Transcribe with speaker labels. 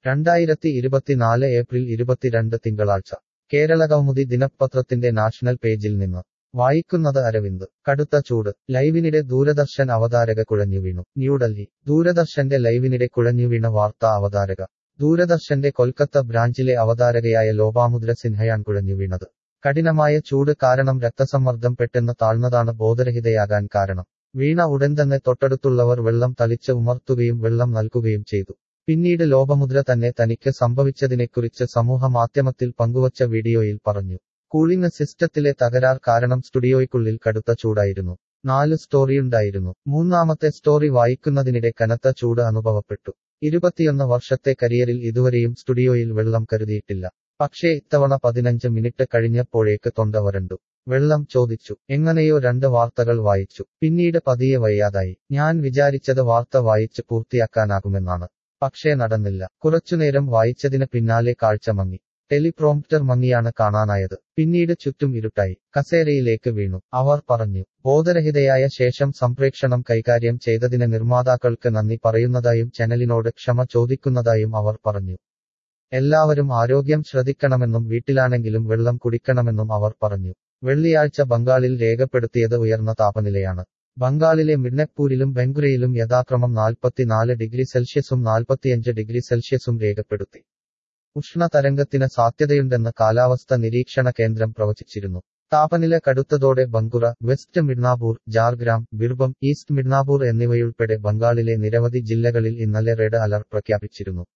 Speaker 1: രണ്ടായിരത്തി ഇരുപത്തിനാല് ഏപ്രിൽ ഇരുപത്തിരണ്ട് തിങ്കളാഴ്ച കേരള കൗമുദി ദിനപത്രത്തിന്റെ നാഷണൽ പേജിൽ നിന്ന് വായിക്കുന്നത് അരവിന്ദ് കടുത്ത ചൂട് ലൈവിനിടെ ദൂരദർശൻ അവതാരക കുഴഞ്ഞു വീണു ന്യൂഡൽഹി ദൂരദർശന്റെ ലൈവിനിടെ കുഴഞ്ഞു വീണ വാർത്താ അവതാരക ദൂരദർശന്റെ കൊൽക്കത്ത ബ്രാഞ്ചിലെ അവതാരകയായ ലോപാമുദ്ര സിൻഹയാൻ കുഴഞ്ഞു വീണത് കഠിനമായ ചൂട് കാരണം രക്തസമ്മർദ്ദം പെട്ടെന്ന് താഴ്ന്നതാണ് ബോധരഹിതയാകാൻ കാരണം വീണ ഉടൻ തന്നെ തൊട്ടടുത്തുള്ളവർ വെള്ളം തളിച്ച് ഉമർത്തുകയും വെള്ളം നൽകുകയും ചെയ്തു പിന്നീട് ലോപമുദ്ര തന്നെ തനിക്ക് സംഭവിച്ചതിനെക്കുറിച്ച് സമൂഹ മാധ്യമത്തിൽ പങ്കുവച്ച വീഡിയോയിൽ പറഞ്ഞു കൂളിംഗ് സിസ്റ്റത്തിലെ തകരാർ കാരണം സ്റ്റുഡിയോയ്ക്കുള്ളിൽ കടുത്ത ചൂടായിരുന്നു നാല് സ്റ്റോറിയുണ്ടായിരുന്നു മൂന്നാമത്തെ സ്റ്റോറി വായിക്കുന്നതിനിടെ കനത്ത ചൂട് അനുഭവപ്പെട്ടു ഇരുപത്തിയൊന്ന് വർഷത്തെ കരിയറിൽ ഇതുവരെയും സ്റ്റുഡിയോയിൽ വെള്ളം കരുതിയിട്ടില്ല പക്ഷേ ഇത്തവണ പതിനഞ്ച് മിനിറ്റ് കഴിഞ്ഞപ്പോഴേക്ക് തൊണ്ട വരണ്ടു വെള്ളം ചോദിച്ചു എങ്ങനെയോ രണ്ട് വാർത്തകൾ വായിച്ചു പിന്നീട് പതിയെ വയ്യാതായി ഞാൻ വിചാരിച്ചത് വാർത്ത വായിച്ച് പൂർത്തിയാക്കാനാകുമെന്നാണ് പക്ഷേ നടന്നില്ല കുറച്ചുനേരം വായിച്ചതിന് പിന്നാലെ കാഴ്ച മങ്ങി ടെലിപ്രോംപ്റ്റർ മങ്ങിയാണ് കാണാനായത് പിന്നീട് ചുറ്റും ഇരുട്ടായി കസേരയിലേക്ക് വീണു അവർ പറഞ്ഞു ബോധരഹിതയായ ശേഷം സംപ്രേക്ഷണം കൈകാര്യം ചെയ്തതിന് നിർമ്മാതാക്കൾക്ക് നന്ദി പറയുന്നതായും ചാനലിനോട് ക്ഷമ ചോദിക്കുന്നതായും അവർ പറഞ്ഞു എല്ലാവരും ആരോഗ്യം ശ്രദ്ധിക്കണമെന്നും വീട്ടിലാണെങ്കിലും വെള്ളം കുടിക്കണമെന്നും അവർ പറഞ്ഞു വെള്ളിയാഴ്ച ബംഗാളിൽ രേഖപ്പെടുത്തിയത് ഉയർന്ന താപനിലയാണ് ബംഗാളിലെ മിഡ്നപ്പൂരിലും ബംഗുരയിലും യഥാക്രമം നാൽപ്പത്തിനാല് ഡിഗ്രി സെൽഷ്യസും നാൽപ്പത്തിയഞ്ച് ഡിഗ്രി സെൽഷ്യസും രേഖപ്പെടുത്തി ഉഷ്ണതരംഗത്തിന് സാധ്യതയുണ്ടെന്ന് കാലാവസ്ഥ നിരീക്ഷണ കേന്ദ്രം പ്രവചിച്ചിരുന്നു താപനില കടുത്തതോടെ ബങ്കുറ വെസ്റ്റ് മിഡ്നാപൂർ ജാർഗ്രാം ബിർബം ഈസ്റ്റ് മിഡ്നാപൂർ എന്നിവയുൾപ്പെടെ ബംഗാളിലെ നിരവധി ജില്ലകളിൽ ഇന്നലെ റെഡ് അലർട്ട് പ്രഖ്യാപിച്ചിരുന്നു